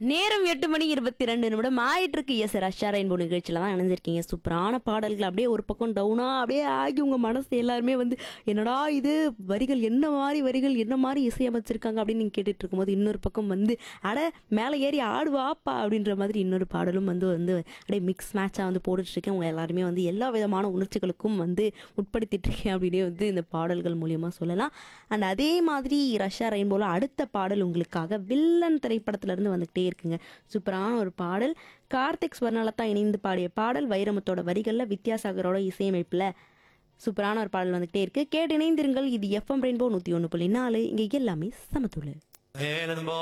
நேரம் எட்டு மணி இருபத்தி ரெண்டு நிமிடம் ஆயிட்டு இருக்கு எஸ் ரஷ்யா ரெயின்போ நிகழ்ச்சியில தான் இணைஞ்சிருக்கீங்க சூப்பரான பாடல்கள் அப்படியே ஒரு பக்கம் டவுனா அப்படியே ஆகி உங்க மனசு எல்லாருமே வந்து என்னடா இது வரிகள் என்ன மாதிரி வரிகள் என்ன மாதிரி இசையமைச்சிருக்காங்க அப்படின்னு நீங்க கேட்டுட்டு இருக்கும்போது இன்னொரு பக்கம் வந்து அட மேலே ஏறி ஆடுவாப்பா அப்படின்ற மாதிரி இன்னொரு பாடலும் வந்து வந்து அப்படியே மிக்ஸ் மேட்சாக வந்து போட்டுட்டு இருக்கேன் உங்க எல்லாருமே வந்து எல்லா விதமான உணர்ச்சிகளுக்கும் வந்து உட்படுத்திட்டு இருக்கேன் அப்படின்னே வந்து இந்த பாடல்கள் மூலியமா சொல்லலாம் அண்ட் அதே மாதிரி ரஷ்யா ரெயின்போல அடுத்த பாடல் உங்களுக்காக வில்லன் திரைப்படத்துல இருந்து வந்துகிட்டே இருக்குங்க சூப்பரான ஒரு பாடல் கார்த்திக் ஸ்வர்ணலதா இணைந்து பாடிய பாடல் வைரமுத்தோட வரிகளில் வித்யாசாகரோட இசையமைப்பில் சூப்பரான ஒரு பாடல் வந்துகிட்டே இருக்கு கேட்டு இணைந்திருங்கள் இது எஃப்எம் ரெயின்போ நூற்றி ஒன்று புள்ளி நாலு இங்கே எல்லாமே சமத்துள்ளு Cannonball